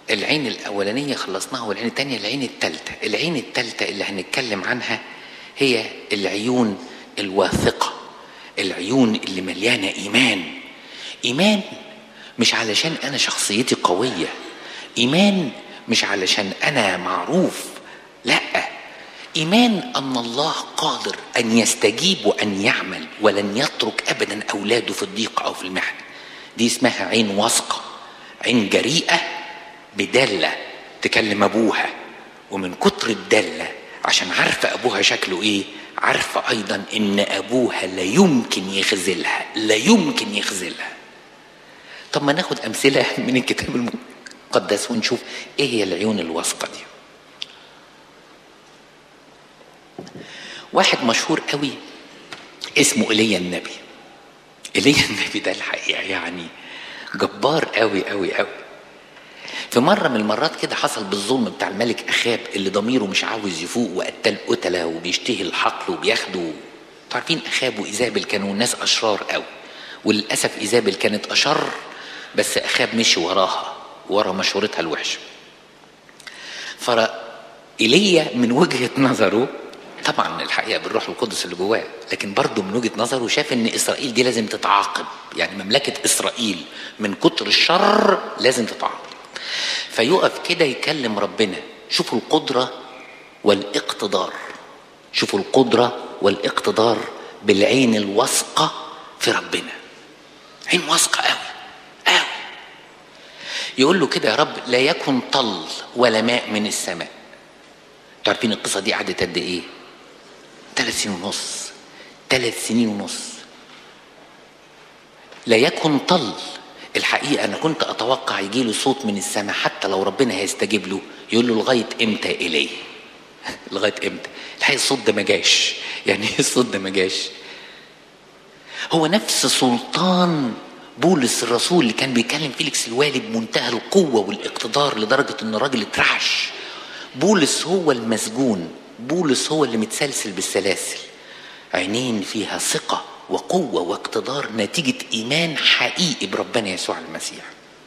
العين الاولانيه خلصناها والعين الثانيه العين الثالثه العين الثالثه اللي هنتكلم عنها هي العيون الواثقه العيون اللي مليانه ايمان ايمان مش علشان انا شخصيتي قويه ايمان مش علشان انا معروف لا ايمان ان الله قادر ان يستجيب وان يعمل ولن يترك ابدا اولاده في الضيق او في المحنه دي اسمها عين واثقه عين جريئه بداله تكلم ابوها ومن كتر الداله عشان عارفه ابوها شكله ايه عارفه ايضا ان ابوها لا يمكن يخذلها لا يمكن يخذلها طب ما ناخد امثله من الكتاب المقدس ونشوف ايه هي العيون الواثقه دي واحد مشهور قوي اسمه ايليا النبي ايليا النبي ده الحقيقه يعني جبار قوي قوي قوي في مرة من المرات كده حصل بالظلم بتاع الملك أخاب اللي ضميره مش عاوز يفوق وقتل قتلة وبيشتهي الحقل وبياخدوا عارفين أخاب وإيزابل كانوا ناس أشرار قوي وللأسف إيزابل كانت أشر بس أخاب مشي وراها ورا مشورتها الوحشة فإيليا من وجهة نظره طبعا الحقيقه بالروح القدس اللي جواه لكن برضه من وجهه نظره شاف ان اسرائيل دي لازم تتعاقب يعني مملكه اسرائيل من كتر الشر لازم تتعاقب فيقف كده يكلم ربنا شوفوا القدره والاقتدار شوفوا القدره والاقتدار بالعين الواثقه في ربنا عين واثقه قوي قوي يقول له كده يا رب لا يكن طل ولا ماء من السماء عارفين القصه دي قعدت قد ايه ثلاث سنين ونص ثلاث سنين ونص لا يكن طل الحقيقة أنا كنت أتوقع يجي له صوت من السماء حتى لو ربنا هيستجيب له يقول له لغاية إمتى إليه لغاية إمتى الحقيقة الصوت ده ما جاش يعني إيه الصوت ده ما جاش هو نفس سلطان بولس الرسول اللي كان بيكلم فيليكس الوالي بمنتهى القوة والاقتدار لدرجة إن الراجل اترعش بولس هو المسجون بولس هو اللي متسلسل بالسلاسل عينين فيها ثقة وقوة واقتدار نتيجة إيمان حقيقي بربنا يسوع المسيح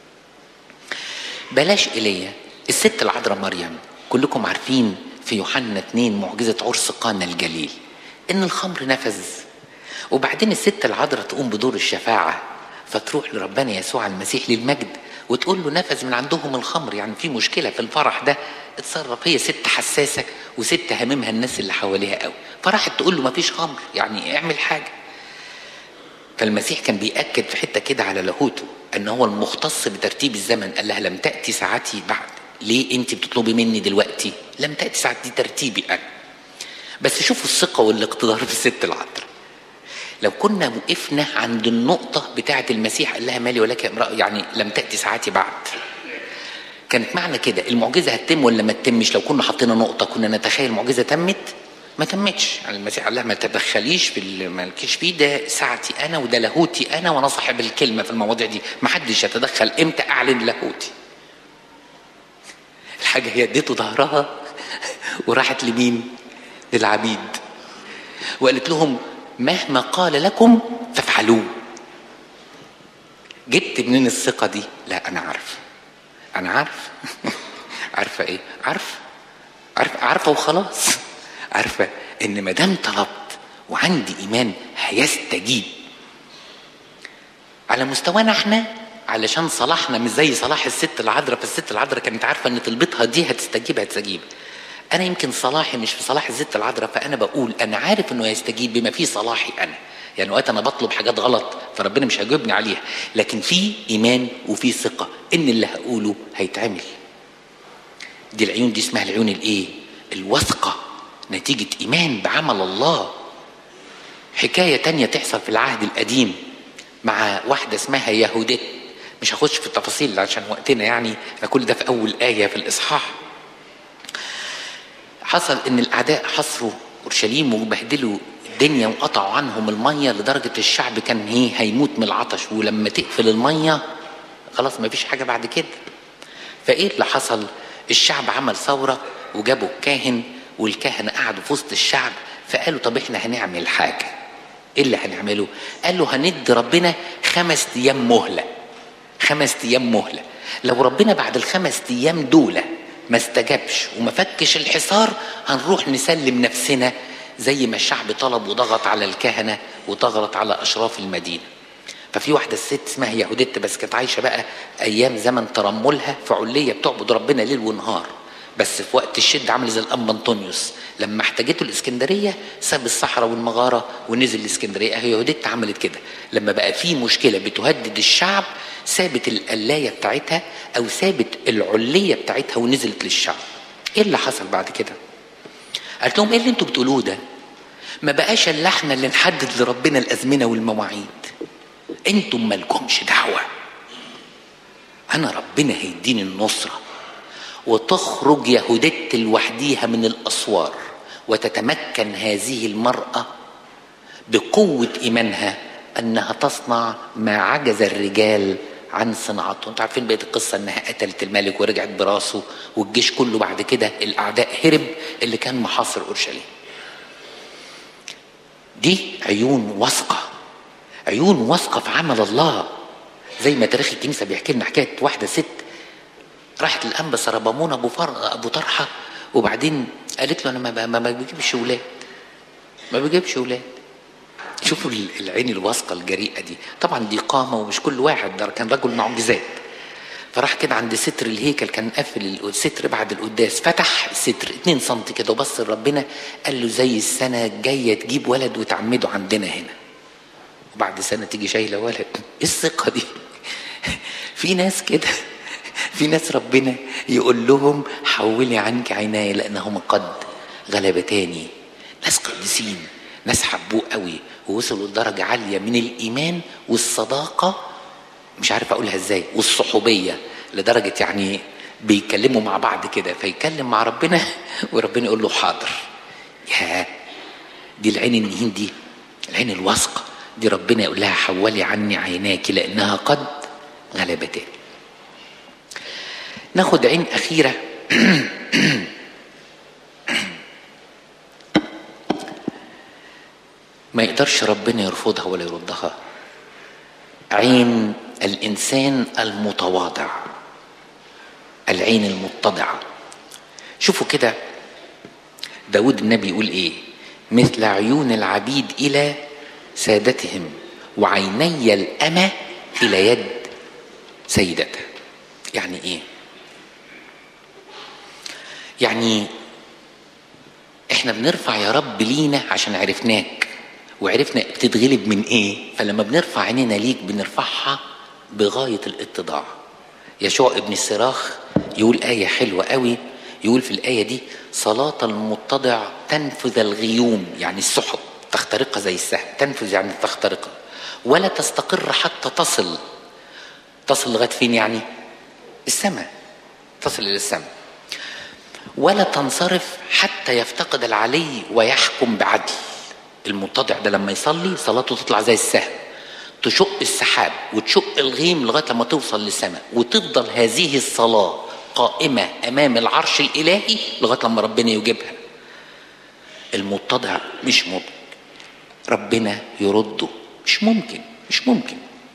بلاش إيليا الست العذراء مريم كلكم عارفين في يوحنا 2 معجزة عرس قانا الجليل إن الخمر نفذ وبعدين الست العذراء تقوم بدور الشفاعة فتروح لربنا يسوع المسيح للمجد وتقول له نفذ من عندهم الخمر يعني في مشكلة في الفرح ده اتصرف هي ست حساسة وست هاممها الناس اللي حواليها قوي فراحت تقول له مفيش خمر يعني اعمل حاجة فالمسيح كان بيأكد في حتة كده على لاهوته ان هو المختص بترتيب الزمن قال لها لم تأتي ساعتي بعد ليه انت بتطلبي مني دلوقتي لم تأتي ساعتي ترتيبي انا بس شوفوا الثقة والاقتدار في الست العذراء لو كنا وقفنا عند النقطة بتاعة المسيح قال لها مالي ولك امرأة يعني لم تأتي ساعتي بعد كانت معنى كده المعجزة هتتم ولا ما تتمش لو كنا حطينا نقطة كنا نتخيل المعجزة تمت ما تمتش يعني المسيح قال لها ما تتدخليش في اللي مالكيش فيه ده ساعتي انا وده لاهوتي انا وانا صاحب الكلمه في المواضيع دي ما حدش يتدخل امتى اعلن لاهوتي الحاجه هي اديته ظهرها وراحت لمين للعبيد وقالت لهم مهما قال لكم فافعلوه جبت منين الثقه دي لا انا عارف انا عارف عارفه ايه عارفه عارفه عارفه وخلاص عارفه ان ما دام طلبت وعندي ايمان هيستجيب على مستوانا احنا علشان صلاحنا مش زي صلاح الست العذراء فالست العذراء كانت عارفه ان طلبتها دي هتستجيب هتستجيب انا يمكن صلاحي مش في صلاح الست العذراء فانا بقول انا عارف انه هيستجيب بما فيه صلاحي انا يعني وقت انا بطلب حاجات غلط فربنا مش هيجيبني عليها لكن في ايمان وفي ثقه ان اللي هقوله هيتعمل دي العيون دي اسمها العيون الايه الواثقه نتيجه ايمان بعمل الله حكايه تانية تحصل في العهد القديم مع واحده اسمها يهودت مش هخش في التفاصيل عشان وقتنا يعني احنا كل ده في اول ايه في الاصحاح حصل ان الاعداء حصروا اورشليم وبهدلوا الدنيا وقطعوا عنهم الميه لدرجه الشعب كان هي هيموت من العطش ولما تقفل الميه خلاص ما فيش حاجه بعد كده فايه اللي حصل الشعب عمل ثوره وجابوا الكاهن والكهنه قعدوا في وسط الشعب فقالوا طب احنا هنعمل حاجه ايه اللي هنعمله قالوا هندي ربنا خمس ايام مهله خمس ايام مهله لو ربنا بعد الخمس ايام دول ما استجابش وما فكش الحصار هنروح نسلم نفسنا زي ما الشعب طلب وضغط على الكهنه وضغط على اشراف المدينه ففي واحده الست اسمها يهودت بس كانت عايشه بقى ايام زمن ترملها في عليه بتعبد ربنا ليل ونهار بس في وقت الشده عامل زي الانبا انطونيوس لما احتاجته الاسكندريه ساب الصحراء والمغاره ونزل الاسكندريه هي يهودت عملت كده لما بقى في مشكله بتهدد الشعب سابت القلايه بتاعتها او سابت العليه بتاعتها ونزلت للشعب ايه اللي حصل بعد كده قالت لهم ايه اللي انتوا بتقولوه ده ما بقاش الا احنا اللي نحدد لربنا الازمنه والمواعيد انتم مالكمش دعوه انا ربنا هيديني النصره وتخرج يهودت لوحديها من الاسوار وتتمكن هذه المراه بقوه ايمانها انها تصنع ما عجز الرجال عن صناعته انتوا عارفين بقيه القصه انها قتلت الملك ورجعت براسه والجيش كله بعد كده الاعداء هرب اللي كان محاصر اورشليم دي عيون واثقه عيون واثقه في عمل الله زي ما تاريخ الكنيسه بيحكي لنا حكايه واحده ست راحت الانبا سربامون ابو فر... ابو طرحه وبعدين قالت له انا ما, ما, ما بجيبش ولاد ما بجيبش ولاد شوفوا العين الواثقه الجريئه دي طبعا دي قامه ومش كل واحد ده كان رجل معجزات فراح كده عند ستر الهيكل كان قافل الستر بعد القداس فتح الستر 2 سم كده وبص لربنا قال له زي السنه الجايه تجيب ولد وتعمده عندنا هنا وبعد سنه تيجي شايله ولد ايه الثقه دي في ناس كده في ناس ربنا يقول لهم حولي عنك عيناي لانهم قد غلبتاني ناس قديسين ناس حبوه قوي ووصلوا لدرجة عالية من الإيمان والصداقة مش عارف أقولها إزاي والصحوبية لدرجة يعني بيتكلموا مع بعض كده فيتكلم مع ربنا وربنا يقول له حاضر يا دي العين النهين دي العين الواثقة دي ربنا يقول لها حولي عني عيناك لأنها قد غلبتني ناخد عين أخيرة ما يقدرش ربنا يرفضها ولا يردها عين الإنسان المتواضع العين المتضعة شوفوا كده داود النبي يقول ايه مثل عيون العبيد إلى سادتهم وعيني الأمة إلى يد سيدتها يعني ايه يعني احنا بنرفع يا رب لينا عشان عرفناك وعرفنا بتتغلب من ايه فلما بنرفع عينينا ليك بنرفعها بغاية الاتضاع يشوع ابن الصراخ يقول آية حلوة قوي يقول في الآية دي صلاة المتضع تنفذ الغيوم يعني السحب تخترقها زي السهم تنفذ يعني تخترقها ولا تستقر حتى تصل تصل لغاية فين يعني السماء تصل إلى السماء ولا تنصرف حتى يفتقد العلي ويحكم بعدل المتضع ده لما يصلي صلاته تطلع زي السهم تشق السحاب وتشق الغيم لغايه لما توصل للسماء وتفضل هذه الصلاه قائمه امام العرش الالهي لغايه لما ربنا يجيبها المتضع مش ممكن ربنا يرده مش ممكن مش ممكن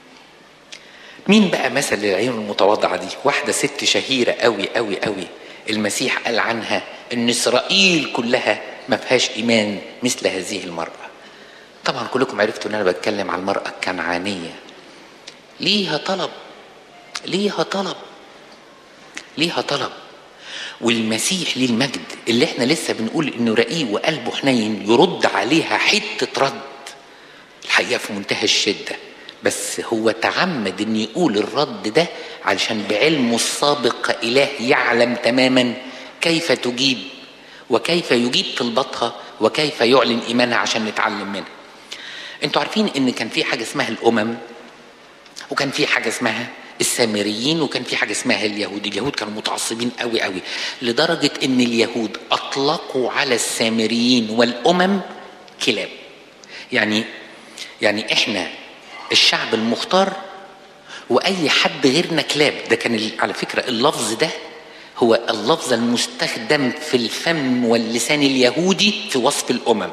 مين بقى مثل العين المتواضعه دي واحده ست شهيره قوي قوي قوي المسيح قال عنها ان اسرائيل كلها ما فيهاش ايمان مثل هذه المراه طبعا كلكم عرفتوا ان انا بتكلم عن المراه الكنعانيه ليها طلب ليها طلب ليها طلب والمسيح ليه المجد اللي احنا لسه بنقول انه رقيق وقلبه حنين يرد عليها حته رد الحقيقه في منتهى الشده بس هو تعمد ان يقول الرد ده علشان بعلمه السابق كاله يعلم تماما كيف تجيب وكيف يجيب طلباتها وكيف يعلن ايمانها عشان نتعلم منها انتوا عارفين ان كان في حاجه اسمها الامم وكان في حاجه اسمها السامريين وكان في حاجه اسمها اليهود اليهود كانوا متعصبين قوي قوي لدرجه ان اليهود اطلقوا على السامريين والامم كلاب يعني يعني احنا الشعب المختار واي حد غيرنا كلاب ده كان على فكره اللفظ ده هو اللفظ المستخدم في الفم واللسان اليهودي في وصف الامم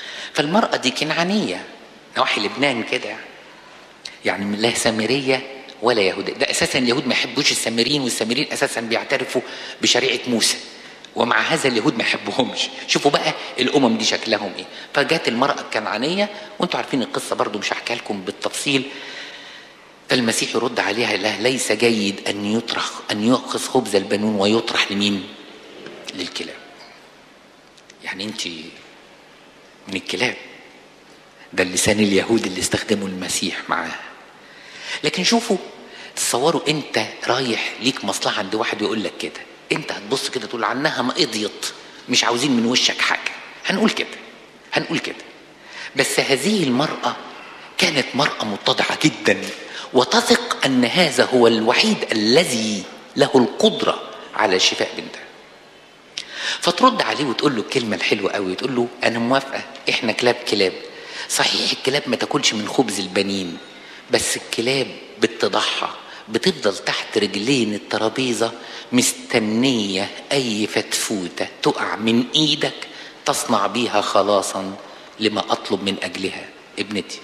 فالمراه دي كنعانيه نواحي لبنان كده يعني من الله سامريه ولا يهودية ده أساسا اليهود ما يحبوش السامريين والسامريين أساسا بيعترفوا بشريعة موسى ومع هذا اليهود ما يحبوهمش شوفوا بقى الأمم دي شكلهم إيه فجات المرأة الكنعانية وانتوا عارفين القصة برضو مش هحكيها لكم بالتفصيل فالمسيح يرد عليها لا ليس جيد أن يطرح أن يؤخذ خبز البنون ويطرح لمين للكلاب يعني انت من الكلاب ده اللسان اليهودي اللي استخدمه المسيح معاه لكن شوفوا تصوروا انت رايح ليك مصلحه عند واحد ويقول لك كده انت هتبص كده تقول عنها ما قضيت مش عاوزين من وشك حاجه هنقول كده هنقول كده بس هذه المراه كانت مراه متضعه جدا وتثق ان هذا هو الوحيد الذي له القدره على شفاء بنتها فترد عليه وتقول له الكلمه الحلوه قوي تقول له انا موافقه احنا كلاب كلاب صحيح الكلاب ما تاكلش من خبز البنين بس الكلاب بتضحى بتفضل تحت رجلين الترابيزه مستنيه اي فتفوته تقع من ايدك تصنع بيها خلاصا لما اطلب من اجلها ابنتي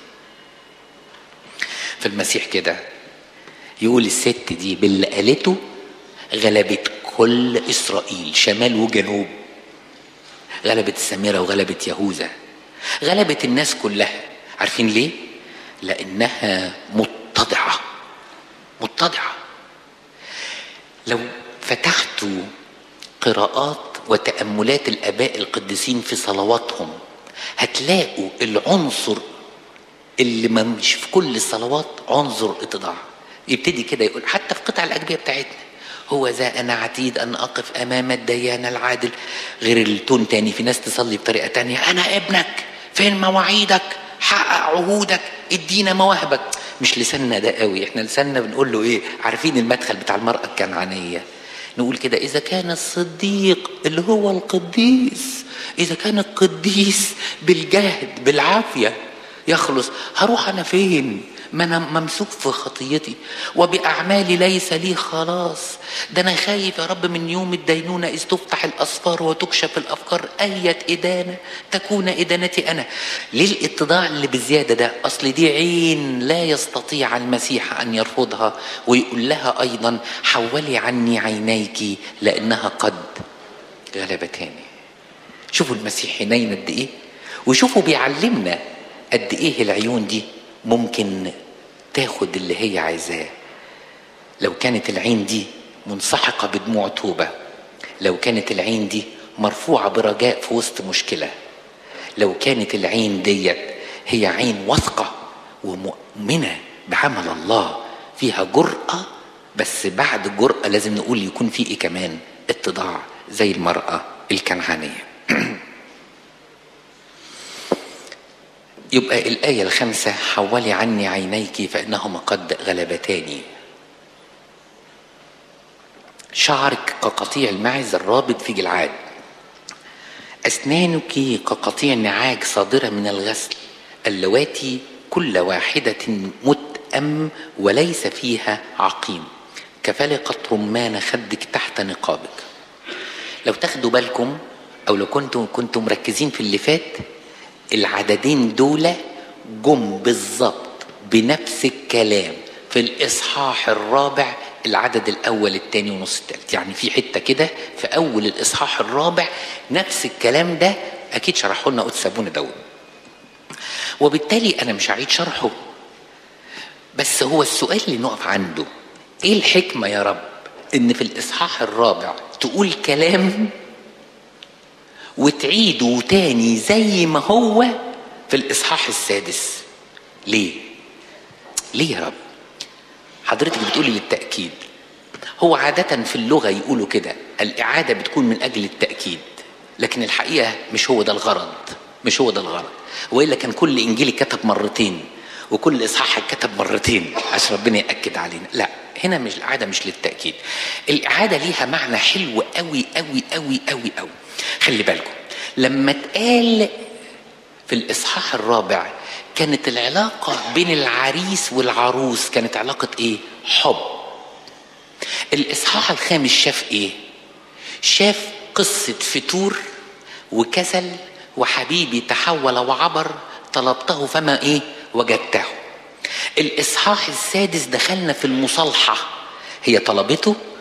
فالمسيح كده يقول الست دي باللي قالته غلبت كل اسرائيل شمال وجنوب غلبت السامره وغلبت يهوذا غلبت الناس كلها عارفين ليه لانها متضعه متضعه لو فتحتوا قراءات وتاملات الاباء القديسين في صلواتهم هتلاقوا العنصر اللي ما مش في كل الصلوات عنصر اتضاع يبتدي كده يقول حتى في قطع الاجبيه بتاعتنا هو ذا انا عتيد ان اقف امام الديان العادل غير التون تاني في ناس تصلي بطريقه تانية انا ابنك فين مواعيدك حقق عهودك ادينا مواهبك مش لساننا ده قوي احنا لساننا بنقول له ايه عارفين المدخل بتاع المراه الكنعانيه نقول كده اذا كان الصديق اللي هو القديس اذا كان القديس بالجهد بالعافيه يخلص هروح انا فين ما انا ممسوك في خطيتي وباعمالي ليس لي خلاص ده انا خايف يا رب من يوم الدينونه اذ تفتح الاسفار وتكشف الافكار اية ادانه تكون ادانتي انا ليه الاتضاع اللي بزياده ده اصل دي عين لا يستطيع المسيح ان يرفضها ويقول لها ايضا حولي عني عينيك لانها قد غلبتاني شوفوا المسيح حنين قد ايه وشوفوا بيعلمنا قد ايه العيون دي ممكن تاخد اللي هي عايزاه لو كانت العين دي منسحقة بدموع توبة لو كانت العين دي مرفوعة برجاء في وسط مشكلة لو كانت العين ديت هي عين واثقة ومؤمنة بعمل الله فيها جرأة بس بعد الجرأة لازم نقول يكون في ايه كمان اتضاع زي المرأة الكنعانية يبقى الآية الخامسة حولي عني عينيك فإنهما قد غلبتاني شعرك كقطيع الماعز الرابط في جلعاد أسنانك كقطيع نعاج صادرة من الغسل اللواتي كل واحدة متأم وليس فيها عقيم كفلقة رمان خدك تحت نقابك لو تاخدوا بالكم أو لو كنتم كنتم مركزين في اللي فات العددين دول جم بالظبط بنفس الكلام في الإصحاح الرابع العدد الأول الثاني ونص الثالث يعني في حتة كده في أول الإصحاح الرابع نفس الكلام ده أكيد شرحه لنا قدس أبونا داود وبالتالي أنا مش هعيد شرحه بس هو السؤال اللي نقف عنده إيه الحكمة يا رب إن في الإصحاح الرابع تقول كلام وتعيده تاني زي ما هو في الإصحاح السادس ليه؟ ليه يا رب؟ حضرتك بتقولي للتأكيد هو عادة في اللغة يقولوا كده الإعادة بتكون من أجل التأكيد لكن الحقيقة مش هو ده الغرض مش هو ده الغرض وإلا كان كل إنجيل كتب مرتين وكل إصحاح كتب مرتين عشان ربنا يأكد علينا لا هنا مش الإعادة مش للتأكيد الإعادة ليها معنى حلو قوي قوي قوي قوي قوي خلي بالكم لما اتقال في الإصحاح الرابع كانت العلاقة بين العريس والعروس كانت علاقة إيه؟ حب الإصحاح الخامس شاف إيه؟ شاف قصة فتور وكسل وحبيبي تحول وعبر طلبته فما إيه؟ وجدته الاصحاح السادس دخلنا في المصالحه هي طلبته